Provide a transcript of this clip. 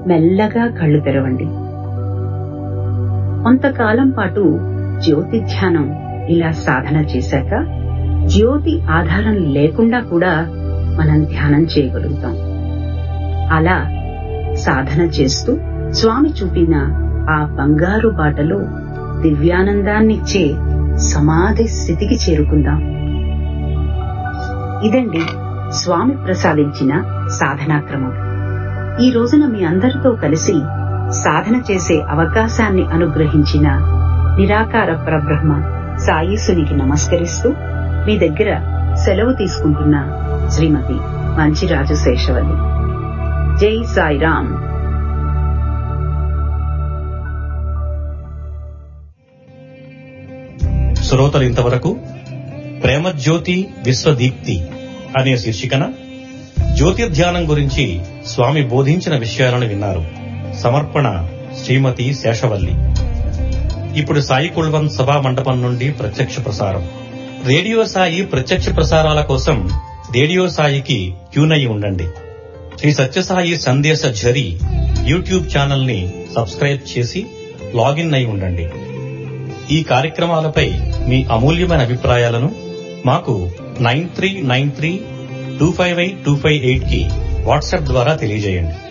మెల్లగా కళ్ళు తెరవండి కొంతకాలం పాటు జ్యోతి ధ్యానం ఇలా సాధన చేశాక జ్యోతి ఆధారం లేకుండా కూడా మనం ధ్యానం చేయగలుగుతాం అలా సాధన చేస్తూ స్వామి చూపిన ఆ బంగారు బాటలో దివ్యానందాన్నిచ్చే సమాధి స్థితికి చేరుకుందాం ఇదండి స్వామి ప్రసాదించిన సాధనా క్రమం ఈ రోజున మీ అందరితో కలిసి సాధన చేసే అవకాశాన్ని అనుగ్రహించిన నిరాకార పరబ్రహ్మ సాయీసునికి నమస్కరిస్తూ మీ దగ్గర సెలవు తీసుకుంటున్న శ్రీమతి మంచిరాజు శేషవల్లి జై సాయిరామ్ శ్రోతలు ఇంతవరకు ప్రేమజ్యోతి విశ్వదీప్తి అనే శీర్షికన జ్యోతిర్ధ్యానం గురించి స్వామి బోధించిన విషయాలను విన్నారు సమర్పణ శ్రీమతి శేషవల్లి ఇప్పుడు సాయి కుల్వన్ సభా మండపం నుండి ప్రత్యక్ష ప్రసారం రేడియో సాయి ప్రత్యక్ష ప్రసారాల కోసం రేడియో సాయికి ట్యూన్ అయి ఉండండి శ్రీ సత్యసాయి సందేశ ఝరి యూట్యూబ్ ఛానల్ ని సబ్స్క్రైబ్ చేసి లాగిన్ అయి ఉండండి ఈ కార్యక్రమాలపై మీ అమూల్యమైన అభిప్రాయాలను మాకు nine three nine three two five eight two five eight కి వాట్సాప్ ద్వారా తెలియజేయండి